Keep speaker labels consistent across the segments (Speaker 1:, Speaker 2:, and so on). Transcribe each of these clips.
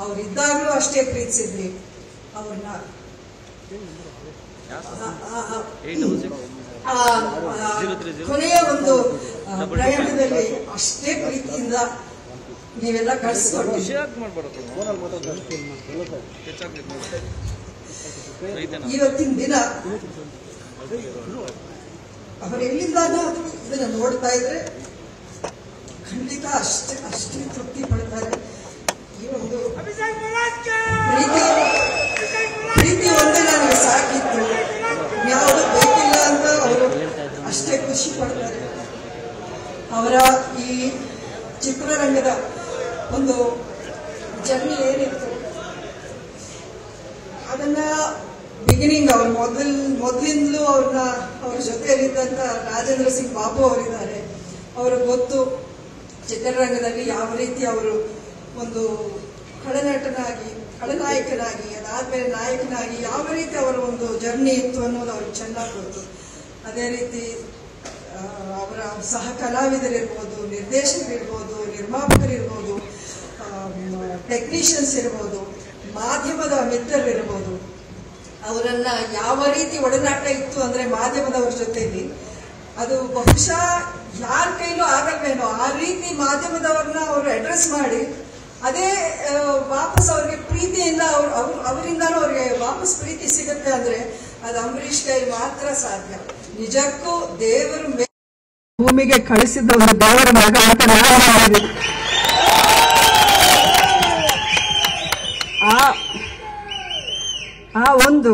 Speaker 1: ಅವರಿದ್ದಾಗಲೂ ಅಷ್ಟೇ ಪ್ರೀತಿಸಿದ್ವಿ ಅವ್ರನ್ನ ಆ, ಆ, ಕೊನೆಯ ಒಂದು ಆ, ಪ್ರಯಾಣದಲ್ಲಿ ಅಷ್ಟೇ ಪ್ರೀತಿಯಿಂದ ನೀವೆಲ್ಲ ಕಳಿಸ್ಕೊಂಡು ಇವತ್ತಿನ ದಿನ ಅವರು ಎಲ್ಲಿಂದಾನೂ ಇದನ್ನ ನೋಡ್ತಾ ಇದ್ರೆ ಖಂಡಿತ ಅಷ್ಟೇ ಅಷ್ಟೇ ತೃಪ್ತಿ ಪಡ್ತಾರೆ ಈ ಒಂದು ಪ್ರೀತಿ ಪ್ರೀತಿ ಒಂದೇ ನನಗೆ ಸಾಕಿತ್ತು ಯಾವುದು ಬೇಕಿಲ್ಲ ಅಂತ ಅವರು ಅಷ್ಟೇ ಖುಷಿ ಪಡ್ತಾರೆ ಅವರ ಈ ಚಿತ್ರರಂಗದ ಒಂದು ಜರ್ನಿ ಏನಿತ್ತು ಅದನ್ನ ಬಿಗಿನಿಂಗ್ ಅವ್ರ ಮೊದಲ್ ಮೊದಲಿಂದಲೂ ಅವ್ರನ್ನ ಅವ್ರ ಜೊತೆಯಲ್ಲಿದ್ದಂತ ರಾಜೇಂದ್ರ ಸಿಂಗ್ ಬಾಬು ಅವರಿದ್ದಾರೆ ಅವ್ರಿಗೆ ಗೊತ್ತು ಚಿತ್ರರಂಗದಲ್ಲಿ ಯಾವ ರೀತಿ ಅವರು ಒಂದು ಖಳನಟನಾಗಿ ಖಳನಾಯಕನಾಗಿ ಅದಾದ್ಮೇಲೆ ನಾಯಕನಾಗಿ ಯಾವ ರೀತಿ ಅವರ ಒಂದು ಜರ್ನಿ ಇತ್ತು ಅನ್ನೋದು ಅವ್ರಿಗೆ ಚೆನ್ನಾಗಿ ಗೊತ್ತು ಅದೇ ರೀತಿ ಆ, ಅವರ ಸಹ ಕಲಾವಿದರಿರ್ಬೋದು ನಿರ್ದೇಶಕರಿರ್ಬೋದು ನಿರ್ಮಾಪಕರಿರ್ಬೋದು ಟೆಕ್ನಿಷಿಯನ್ಸ್ ಇರ್ಬೋದು ಮಾಧ್ಯಮದ ಮಿತ್ರರಿರ್ಬೋದು ಅವರನ್ನ ಯಾವ ರೀತಿ ಒಡನಾಟ ಇತ್ತು ಅಂದ್ರೆ ಮಾಧ್ಯಮದವ್ರ ಜೊತೆಲಿ ಅದು ಬಹುಶಃ ಯಾರ ಕೈಲೂ ಆಗಲ್ವೇನೋ ಆ ರೀತಿ ಮಾಧ್ಯಮದವ್ರನ್ನ ಅವರು ಅಡ್ರೆಸ್ ಮಾಡಿ ಅದೇ ಆ, ವಾಪಸ್ ಅವ್ರಿಗೆ ಪ್ರೀತಿಯಿಂದ ಅವ್ರು ಅವ್ರು ಅವರಿಂದಾನು ಅವ್ರಿಗೆ ವಾಪಸ್ ಪ್ರೀತಿ ಸಿಗುತ್ತೆ ಅಂದ್ರೆ ಅದು ಅಂಬರೀಷ್ ಕೈಲಿ ಮಾತ್ರ ಸಾಧ್ಯ ನಿಜಕ್ಕೂ ದೇವರು ಮೇ- ಭೂಮಿಗೆ ಕಳಿಸಿದ ಒಂದು ದೇವರ ಮಗ ಅಂತ ನಾನು ಮಾಡಿದ್ದೀನಿ ಆ ಆ ಒಂದು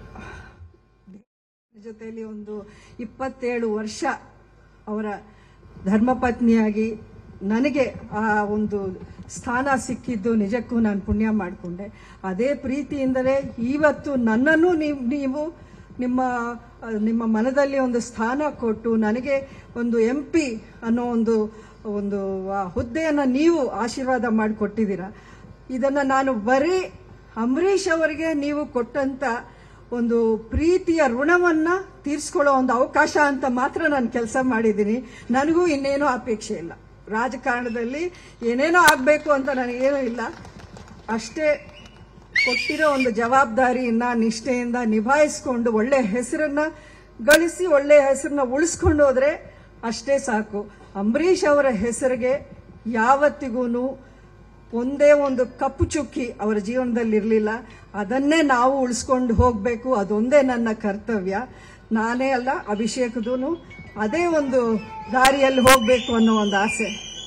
Speaker 1: ಜೊತೆಯಲ್ಲಿ ಒಂದು ಇಪ್ಪತ್ತೇಳು ವರ್ಷ ಅವರ ಧರ್ಮಪತ್ನಿಯಾಗಿ ನನಗೆ ಆ ಒಂದು ಸ್ಥಾನ ಸಿಕ್ಕಿದ್ದು ನಿಜಕ್ಕೂ ನಾನು ಪುಣ್ಯ ಮಾಡಿಕೊಂಡೆ ಅದೇ ಪ್ರೀತಿಯಿಂದಲೇ ಇವತ್ತು ನನ್ನನ್ನು ನೀವು ನೀವು ನಿಮ್ಮ ಆ, ನಿಮ್ಮ ಮನದಲ್ಲಿ ಒಂದು ಸ್ಥಾನ ಕೊಟ್ಟು ನನಗೆ ಒಂದು ಎಂ ಪಿ ಅನ್ನೋ ಒಂದು ಒಂದು ಆ ಹುದ್ದೆಯನ್ನು ನೀವು ಆಶೀರ್ವಾದ ಮಾಡಿಕೊಟ್ಟಿದ್ದೀರಾ ಇದನ್ನ ನಾನು ಬರೀ ಅಂಬರೀಷ್ ಅವರಿಗೆ ನೀವು ಕೊಟ್ಟಂತ ಒಂದು ಪ್ರೀತಿಯ ಋಣವನ್ನ ತೀರ್ಸ್ಕೊಳ್ಳೋ ಒಂದು ಅವಕಾಶ ಅಂತ ಮಾತ್ರ ನಾನು ಕೆಲಸ ಮಾಡಿದ್ದೀನಿ ನನಗೂ ಇನ್ನೇನೂ ಅಪೇಕ್ಷೆ ಇಲ್ಲ ರಾಜಕಾರಣದಲ್ಲಿ ಏನೇನೋ ಆಗಬೇಕು ಅಂತ ನನಗೇನೂ ಇಲ್ಲ ಅಷ್ಟೇ ಕೊಟ್ಟಿರೋ ಒಂದು ಜವಾಬ್ದಾರಿಯನ್ನ ನಿಷ್ಠೆಯಿಂದ ನಿಭಾಯಿಸ್ಕೊಂಡು ಒಳ್ಳೆ ಹೆಸರನ್ನ ಗಳಿಸಿ ಒಳ್ಳೆ ಹೆಸರನ್ನ ಉಳಿಸ್ಕೊಂಡು ಹೋದ್ರೆ ಅಷ್ಟೇ ಸಾಕು ಅಂಬರೀಷ್ ಅವರ ಹೆಸರಿಗೆ ಯಾವತ್ತಿಗೂ ಒಂದೇ ಒಂದು ಕಪ್ಪು ಚುಕ್ಕಿ ಅವರ ಜೀವನದಲ್ಲಿ ಇರಲಿಲ್ಲ ಅದನ್ನೇ ನಾವು ಉಳಿಸ್ಕೊಂಡು ಹೋಗಬೇಕು ಅದೊಂದೇ ನನ್ನ ಕರ್ತವ್ಯ ನಾನೇ ಅಲ್ಲ ಅಭಿಷೇಕದೂ ಅದೇ ಒಂದು ದಾರಿಯಲ್ಲಿ ಹೋಗಬೇಕು ಅನ್ನೋ ಒಂದು ಆಸೆ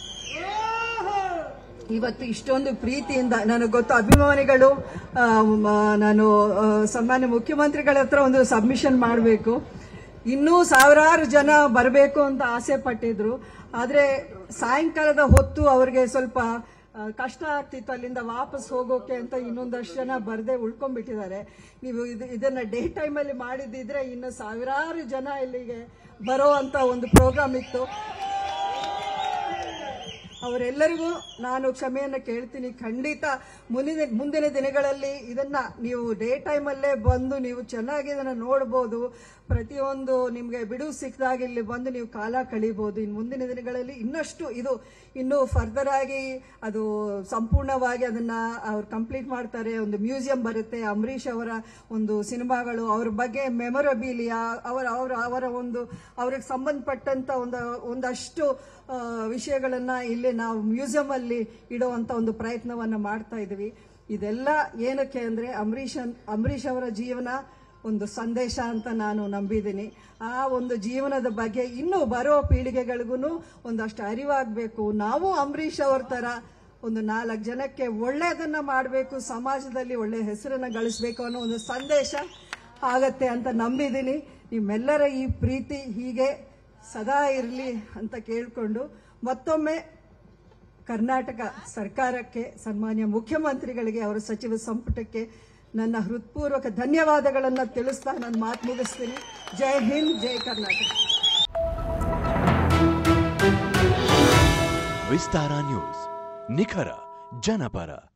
Speaker 1: ಇವತ್ತು ಇಷ್ಟೊಂದು ಪ್ರೀತಿಯಿಂದ ನನಗೆ ಗೊತ್ತು ಅಭಿಮಾನಿಗಳು ಆ, ಮ- ನಾನು ಆ, ಸನ್ಮಾನ್ಯ ಮುಖ್ಯಮಂತ್ರಿಗಳ ಹತ್ರ ಒಂದು ಸಬ್ಮಿಷನ್ ಮಾಡಬೇಕು ಇನ್ನೂ ಸಾವಿರಾರು ಜನ ಬರಬೇಕು ಅಂತ ಆಸೆ ಪಟ್ಟಿದ್ರು ಆದ್ರೆ ಸಾಯಂಕಾಲದ ಹೊತ್ತು ಅವ್ರಿಗೆ ಸ್ವಲ್ಪ ಆ, ಕಷ್ಟ ಆಗ್ತಿತ್ತು ಅಲ್ಲಿಂದ ವಾಪಸ್ ಹೋಗೋಕೆ ಅಂತ ಇನ್ನೊಂದಷ್ಟು ಜನ ಬರದೆ ಉಳ್ಕೊಂಡ್ಬಿಟ್ಟಿದ್ದಾರೆ ನೀವು ಇದು ಇದನ್ನ ಡೇ ಟೈಮಲ್ಲಿ ಮಾಡಿದ್ದಿದ್ರೆ ಇನ್ನು ಸಾವಿರಾರು ಜನ ಇಲ್ಲಿಗೆ ಬರೋ ಅಂತ ಒಂದು ಪ್ರೋಗ್ರಾಮ್ ಇತ್ತು ಅವರೆಲ್ಲರಿಗೂ ನಾನು ಕ್ಷಮೆಯನ್ನ ಕೇಳ್ತೀನಿ ಖಂಡಿತ ಮುಂದಿನ ಮುಂದಿನ ದಿನಗಳಲ್ಲಿ ಇದನ್ನ ನೀವು ಡೇ ಟೈಮಲ್ಲೇ ಬಂದು ನೀವು ಚೆನ್ನಾಗಿ ಇದನ್ನ ನೋಡ್ಬೋದು ಪ್ರತಿಯೊಂದು ನಿಮಗೆ ಬಿಡುವು ಸಿಕ್ಕದಾಗ ಇಲ್ಲಿ ಬಂದು ನೀವು ಕಾಲ ಕಳಿಬಹುದು ಇನ್ನು ಮುಂದಿನ ದಿನಗಳಲ್ಲಿ ಇನ್ನಷ್ಟು ಇದು ಇನ್ನು ಫರ್ದರ್ ಆಗಿ ಅದು ಸಂಪೂರ್ಣವಾಗಿ ಅದನ್ನ ಅವ್ರು ಕಂಪ್ಲೀಟ್ ಮಾಡ್ತಾರೆ ಒಂದು ಮ್ಯೂಸಿಯಂ ಬರುತ್ತೆ ಅಂಬರೀಷ್ ಅವರ ಒಂದು ಸಿನಿಮಾಗಳು ಅವ್ರ ಬಗ್ಗೆ ಮೆಮೊರಬಿಲಿಯಾ ಅವರ ಅವರ ಅವರ ಒಂದು ಅವ್ರಿಗೆ ಸಂಬಂಧಪಟ್ಟಂತ ಒಂದು ಒಂದಷ್ಟು ಆ, ವಿಷಯಗಳನ್ನ ಇಲ್ಲಿ ನಾವು ಮ್ಯೂಸಿಯಂ ಅಲ್ಲಿ ಇಡುವಂತ ಒಂದು ಪ್ರಯತ್ನವನ್ನ ಮಾಡ್ತಾ ಇದೀವಿ ಇದೆಲ್ಲ ಏನಕ್ಕೆ ಅಂದ್ರೆ ಅಂಬರೀಷ್ ಅನ್- ಅಂಬರೀಷ್ ಅವರ ಜೀವನ ಒಂದು ಸಂದೇಶ ಅಂತ ನಾನು ನಂಬಿದ್ದೀನಿ ಆ ಒಂದು ಜೀವನದ ಬಗ್ಗೆ ಇನ್ನೂ ಬರೋ ಪೀಳಿಗೆಗಳಿಗೂ ಒಂದಷ್ಟು ಅರಿವಾಗಬೇಕು ನಾವು ಅಂಬರೀಷ್ ಅವ್ರ ತರ ಒಂದು ನಾಲ್ಕು ಜನಕ್ಕೆ ಒಳ್ಳೆಯದನ್ನ ಮಾಡಬೇಕು ಸಮಾಜದಲ್ಲಿ ಒಳ್ಳೆ ಹೆಸರನ್ನ ಗಳಿಸಬೇಕು ಅನ್ನೋ ಒಂದು ಸಂದೇಶ ಆಗತ್ತೆ ಅಂತ ನಂಬಿದ್ದೀನಿ ನಿಮ್ಮೆಲ್ಲರ ಈ ಪ್ರೀತಿ ಹೀಗೆ ಸದಾ ಇರಲಿ ಅಂತ ಕೇಳಿಕೊಂಡು ಮತ್ತೊಮ್ಮೆ ಕರ್ನಾಟಕ ಸರ್ಕಾರಕ್ಕೆ ಸನ್ಮಾನ್ಯ ಮುಖ್ಯಮಂತ್ರಿಗಳಿಗೆ ಅವರ ಸಚಿವ ಸಂಪುಟಕ್ಕೆ ನನ್ನ ಹೃತ್ಪೂರ್ವಕ ಧನ್ಯವಾದಗಳನ್ನು ತಿಳಿಸ್ತಾ ನಾನು ಮಾತು ಮುಗಿಸ್ತೀನಿ ಜೈ ಹಿಂದ್ ಜೈ ಕರ್ನಾಟಕ
Speaker 2: ವಿಸ್ತಾರ ನ್ಯೂಸ್ ನಿಖರ ಜನಪರ